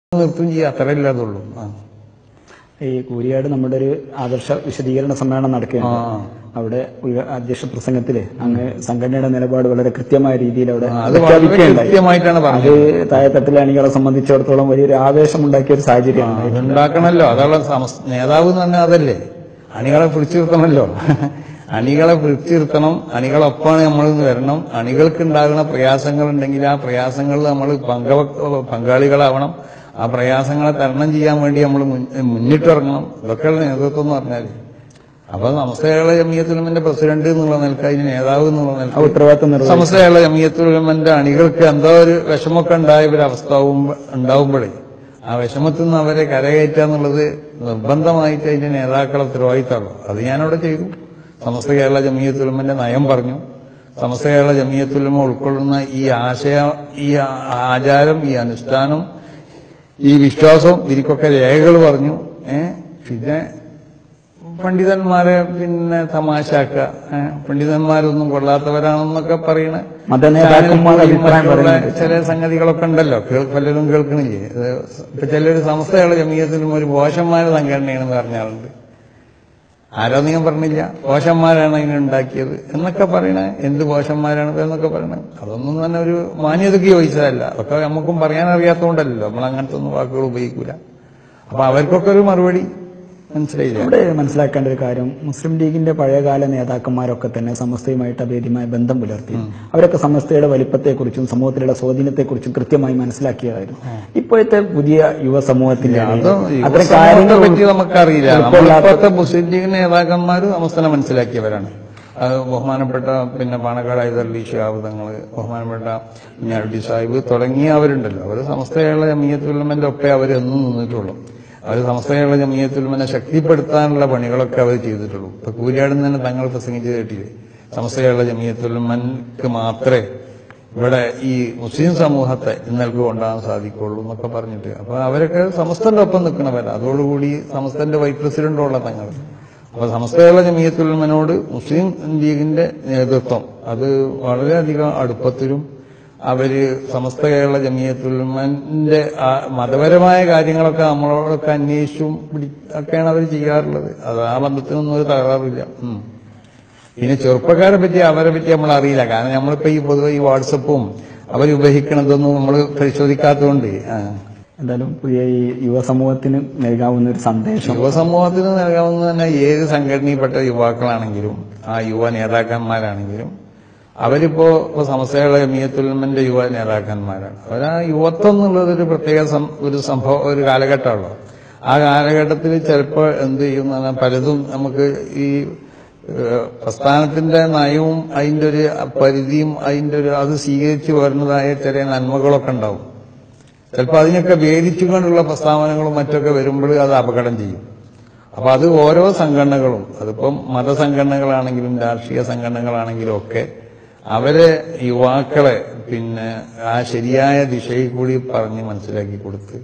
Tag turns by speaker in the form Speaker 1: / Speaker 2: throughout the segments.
Speaker 1: നിർത്തും ചെയ്യുക അത്രയല്ലേ അതുള്ളൂ ആ.
Speaker 2: ഈ കൂരിയാട് നമ്മുടെ ഒരു ആദർശ വിശദീകരണ സമ്മേളനം നടക്കുകയാണ്
Speaker 1: ആ.
Speaker 2: അവിടെ ഉയ- അധ്യക്ഷ പ്രസംഗത്തില് അങ്ങ് സംഘടനയുടെ നിലപാട് വളരെ കൃത്യമായ രീതിയിൽ അവിടെ
Speaker 1: അത് വളരെ
Speaker 2: പ്രഖ്യാപിക്കുകയുണ്ടായി.
Speaker 1: കൃത്യമായിട്ടാണ്
Speaker 2: അത്
Speaker 1: പറഞ്ഞത്
Speaker 2: താഴെത്തട്ടിലെ അണികളെ സംബന്ധിച്ചിടത്തോളം വലിയൊരു ആവേശം ഉണ്ടാക്കിയ ഒരു സാഹചര്യമാണ്
Speaker 1: അതുണ്ടാക്കണല്ലോ അതാണ് സമസ്- നേതാവ് എന്ന് പറഞ്ഞാൽ അതല്ലേ അണികളെ പിടിച്ചു നിർത്തണമല്ലോ അണികളെ പിടിച്ചു നിർത്തണം അണികളൊപ്പമാണ് നമ്മൾ വരണം അണികൾക്ക് ഉണ്ടാകുന്ന പ്രയാസങ്ങൾ ഉണ്ടെങ്കിൽ ആ പ്രയാസങ്ങളിൽ നമ്മൾ പങ്ക പങ്കാളികളാവണം ആ പ്രയാസങ്ങളെ തരണം ചെയ്യാൻ വേണ്ടി നമ്മൾ മുന്നിട്ടിറങ്ങണം ഇതൊക്കെയുള്ള നേതൃത്വം എന്ന് പറഞ്ഞാൽ അപ്പൊ സമസ്തകളെ ജമിയത്തുലമന്റെ പ്രസിഡന്റ് എന്നുള്ള നിലക്ക് അതിന് നേതാവ് എന്നുള്ള
Speaker 2: ആ
Speaker 1: നിലക്ക്
Speaker 2: ഉത്തരവാദിത്തം നിർവഹിച്ചു
Speaker 1: സമസ്തയുള്ള ജമിയത്തുലമന്റെ അണികൾക്ക് എന്തോ ഒരു വിഷമമൊക്കെ ഉണ്ടായ ഒരു അവസ്ഥ ആവുമ്പ- ഉണ്ടാവുമ്പോഴേ ആ വിഷമത്തിൽ നിന്ന് അവരെ കരകയറ്റുക എന്നുള്ളത് നിർബന്ധമായിട്ട് അതിന്റെ നേതാക്കളെ ഉത്തരവാദിത്തമുള്ളൂ അത് ഞാനവിടെ ചെയ്തു സമസ്ത കേരള ജമിയത്തുലമന്റെ നയം പറഞ്ഞു സമസ്ത കേരള ജമിയത്തുലമ ഉൾക്കൊള്ളുന്ന ഈ ആശയ ഈ ആ- ആചാരം ഈ അനുഷ്ഠാനം ഈ വിശ്വാസം ഇതിനൊക്കെ രേഖകൾ പറഞ്ഞു ഏഹ് പിന്നെ പണ്ഡിതന്മാരെ പിന്നെ തമാശാക്കുക ഏഹ് പണ്ഡിതന്മാരൊന്നും കൊള്ളാത്തവരാണെന്നൊക്കെ പറയണ
Speaker 2: മതനേതാക്കന്മാരുടെ അഭിപ്രായം
Speaker 1: മറ്റുള്ള
Speaker 2: പറയുന്നത്
Speaker 1: ചില സംഗതികളൊക്കെ ഉണ്ടല്ലോ കേൾ- പലരും കേൾക്കണില്ലേ ഇത് ഇപ്പൊ ചിലര് സംസ്ഥയുള്ള ജമീയത്തിലും ഒരു മോശന്മാരുടെ സംഘടനയാണെന്ന് പറഞ്ഞാളുണ്ട് ആരോന്ന് ഞാൻ പറഞ്ഞില്ല മോശന്മാരാണ് ഇതിനുണ്ടാക്കിയത് എന്നൊക്കെ പറയണ എന്ത് മോശന്മാരാണ് ഇത് എന്നൊക്കെ പറയണത് അതൊന്നും തന്നെ ഒരു മാന്യതയ്ക്ക് ചോദിച്ചതല്ല അതൊക്കെ നമുക്കും പറയാൻ അറിയാത്തതുകൊണ്ടല്ലോ നമ്മൾ അങ്ങനത്തെ ഒന്നും വാക്കുകൾ ഉപയോഗിക്കൂല അപ്പൊ അവർക്കൊക്കെ ഒരു മറുപടി മനസ്സിലായില്ല
Speaker 2: ഇവിടെ മനസ്സിലാക്കേണ്ട ഒരു കാര്യം മുസ്ലിം ലീഗിന്റെ പഴയകാല നേതാക്കന്മാരൊക്കെ തന്നെ സമസ്തയുമായിട്ട് അഭേദ്യമായ ബന്ധം പുലർത്തി അവരൊക്കെ സമസ്തയുടെ വലിപ്പത്തെക്കുറിച്ചും സമൂഹത്തിലുള്ള സ്വാധീനത്തെക്കുറിച്ചും കൃത്യമായി മനസ്സിലാക്കിയതായിരുന്നു ഇപ്പോഴത്തെ പുതിയ യുവ സമൂഹത്തിന്റെ
Speaker 1: അത്
Speaker 2: അത്തരം
Speaker 1: യുവസമൂഹത്തെ
Speaker 2: കാര്യങ്ങൾ
Speaker 1: പറ്റി നമുക്കറിയില്ല
Speaker 2: ഉൾക്കൊള്ളാത്ത-
Speaker 1: നമ്മളിപ്പോഴത്തെ മുസ്ലിം ലീഗ് നേതാക്കന്മാർ അവസ്ഥനെ മനസ്സിലാക്കിയവരാണ് അത് ബഹുമാനപ്പെട്ട പിന്നെ പാണക്കാട് ഹൈദർലി ഷിഹാബ് തങ്ങൾ ബഹുമാനപ്പെട്ട കുഞ്ഞാടി സാഹിബ് തുടങ്ങിയവരുണ്ടല്ലോ അവർ സമസ്തയുള്ള ജമീയത്തുലമന്റെ ഒപ്പേ അവർ എന്നും നിന്നിട്ടുള്ളൂ അവർ സമസ്തയുള്ള ജമീയത്തുലമനെ ശക്തിപ്പെടുത്താനുള്ള പണികളൊക്കെ അവർ ചെയ്തിട്ടുള്ളൂ ഇപ്പൊ കൂരിയാടിൽ തന്നെ തങ്ങൾ പ്രസംഗിച്ച് കേട്ടില്ലേ സമസ്തയുള്ള ജമീയത്തുലമൻക്ക് മാത്രമേ ഇവിടെ ഈ മുസ്ലിം സമൂഹത്തെ ഇന്നൽക്ക് കൊണ്ടുപോകാൻ സാധിക്കുള്ളൂ എന്നൊക്കെ പറഞ്ഞിട്ട് അപ്പൊ അവരൊക്കെ സമസ്തന്റെ ഒപ്പം നിൽക്കണവരാ അതോടുകൂടി സമസ്തന്റെ വൈസ് പ്രസിഡന്റുള്ള തങ്ങൾ അപ്പൊ സമസ്തയുള്ള ജമീയത്തുലമനോട് മുസ്ലിം ലീഗിന്റെ നേതൃത്വം അത് വളരെയധികം അടുപ്പത്തിലും അവര് സമസ്ത കേരള ജമീയത്തുലമന്റെ ആ മതപരമായ കാര്യങ്ങളൊക്കെ നമ്മളോടൊക്കെ അന്വേഷിച്ചും പിടി ഒക്കെയാണ് അവർ ചെയ്യാറുള്ളത് അത് ആ ബന്ധത്തിനൊന്നും ഒരു തകരാറില്ല ഉം. പിന്നെ ചെറുപ്പക്കാരെ പറ്റി അവരെ പറ്റി നമ്മൾ അറിയില്ല കാരണം നമ്മളിപ്പോ ഈ പൊതുവെ ഈ വാട്സപ്പും അവർ ഉപയോഗിക്കണതൊന്നും നമ്മൾ പരിശോധിക്കാത്തതുകൊണ്ട് ആ.
Speaker 2: എന്തായാലും പുതിയ ഈ യുവ സമൂഹത്തിന് നൽകാവുന്ന ഒരു സന്ദേശം
Speaker 1: യുവസമൂഹത്തിന് നൽകാവുന്ന തന്നെ ഏത് സംഘടനയിൽപ്പെട്ട യുവാക്കളാണെങ്കിലും ആ യുവ നേതാക്കന്മാരാണെങ്കിലും അവരിപ്പോ ഇപ്പൊ സമസ്തയുള്ള മീയത്തുൽമന്റെ യുവ നേതാക്കന്മാരാണ് അവരാ യുവത്വം എന്നുള്ളത് ഒരു പ്രത്യേക സം- ഒരു സംഭവം ഒരു കാലഘട്ടമാണല്ലോ ആ കാലഘട്ടത്തിൽ ചിലപ്പോൾ എന്ത് ചെയ്യും എന്ന് പറഞ്ഞാൽ പലതും നമുക്ക് ഈ ഏഹ്, പ്രസ്ഥാനത്തിന്റെ നയവും അതിന്റെ ഒരു പരിധിയും അതിന്റെ ഒരു അത് സ്വീകരിച്ചു വരുന്നതായ ചെറിയ നന്മകളൊക്കെ ഉണ്ടാവും ചിലപ്പോൾ അതിനൊക്കെ ഭേദിച്ചുകൊണ്ടുള്ള പ്രസ്താവനകളും മറ്റൊക്കെ വരുമ്പോൾ അത് അപകടം ചെയ്യും അപ്പൊ അത് ഓരോ സംഘടനകളും അതിപ്പം മതസംഘടനകളാണെങ്കിലും രാഷ്ട്രീയ സംഘടനകളാണെങ്കിലും ഒക്കെ അവരെ യുവാക്കളെ പിന്നെ ആ ശരിയായ ദിശയിൽ കൂടി പറഞ്ഞ് മനസ്സിലാക്കി കൊടുത്ത്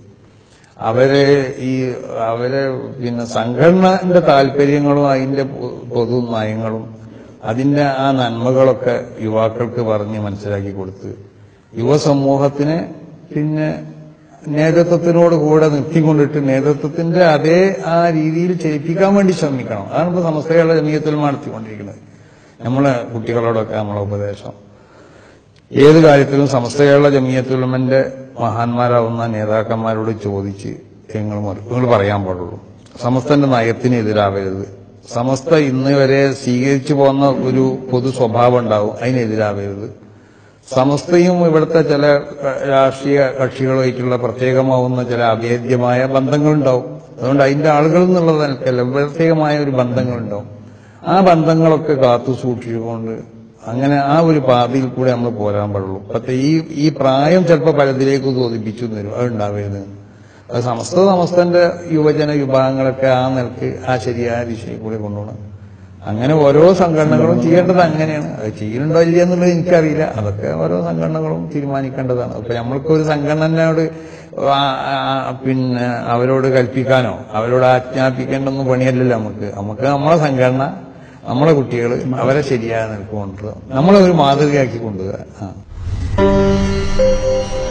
Speaker 1: അവരെ ഈ അവരെ പിന്നെ സംഘടനന്റെ താല്പര്യങ്ങളും അതിന്റെ പൊ- പൊതു നയങ്ങളും അതിന്റെ ആ നന്മകളൊക്കെ യുവാക്കൾക്ക് പറഞ്ഞ് മനസ്സിലാക്കി കൊടുത്ത് യുവസമൂഹത്തിനെ പിന്നെ നേതൃത്വത്തിനോട് കൂടെ നിർത്തിക്കൊണ്ടിട്ട് നേതൃത്വത്തിന്റെ അതേ ആ രീതിയിൽ ചെയ്യിപ്പിക്കാൻ വേണ്ടി ശ്രമിക്കണം അതാണ് ഇപ്പൊ സമസ്തകളുടെ ജമീയത്തിൽ നടത്തിക്കൊണ്ടിരിക്കുന്നത് നമ്മളെ കുട്ടികളോടൊക്കെ നമ്മളെ ഉപദേശം ഏത് കാര്യത്തിലും സമസ്തകളുടെ ജമീയത്തുലമന്റെ മഹാന്മാരാവുന്ന നേതാക്കന്മാരോട് ചോദിച്ച് നിങ്ങൾ മറു- നിങ്ങൾ പറയാൻ പാടുള്ളൂ സമസ്തന്റെ നയത്തിന് എതിരാവരുത് സമസ്ത ഇന്ന് വരെ സ്വീകരിച്ചു പോന്ന ഒരു പൊതു സ്വഭാവം ഉണ്ടാവും അതിനെതിരാവരുത് സമസ്തയും ഇവിടുത്തെ ചില ഏഹ്, രാഷ്ട്രീയ കക്ഷികളുമായിട്ടുള്ള പ്രത്യേകമാവുന്ന ചില അഭേദ്യമായ ബന്ധങ്ങളുണ്ടാവും അതുകൊണ്ട് അതിന്റെ ആളുകൾ എന്നുള്ളത് നിലക്കല്ല പ്രത്യേകമായ ഒരു ബന്ധങ്ങളുണ്ടാവും ആ ബന്ധങ്ങളൊക്കെ കാത്തു സൂക്ഷിച്ചുകൊണ്ട് അങ്ങനെ ആ ഒരു പാതയിൽ കൂടെ നമ്മൾ പോരാൻ പാടുള്ളൂ ഇപ്പത്തെ ഈ ഈ പ്രായം ചിലപ്പോൾ പലതിലേക്ക് തോന്നിപ്പിച്ചു എന്ന് വരും അത് ഉണ്ടാവരുത് അത് സമസ്ത സമസ്തന്റെ യുവജന വിഭാഗങ്ങളൊക്കെ ആ നിലക്ക് ആ ശരിയായ ദിശയിൽ കൂടെ കൊണ്ടുപോകണം അങ്ങനെ ഓരോ സംഘടനകളും ചെയ്യേണ്ടത് അങ്ങനെയാണ് അത് ചെയ്യുന്നുണ്ടോ ഇല്ല എന്നുള്ളത് എനിക്കറിയില്ല അതൊക്കെ ഓരോ സംഘടനകളും തീരുമാനിക്കേണ്ടതാണ് അപ്പൊ നമ്മൾക്ക് ഒരു സംഘടനയോട് ആ- ആ- പിന്നെ അവരോട് കൽപ്പിക്കാനോ അവരോട് ആജ്ഞാപിക്കേണ്ടൊന്നും പണിയല്ലല്ലോ നമുക്ക് നമുക്ക് നമ്മളെ സംഘടന നമ്മളെ കുട്ടികൾ അവരെ ശരിയായ നിലക്ക് കൊണ്ടുവരിക നമ്മളെ ഒരു മാതൃകയാക്കി കൊണ്ടുവരിക ആ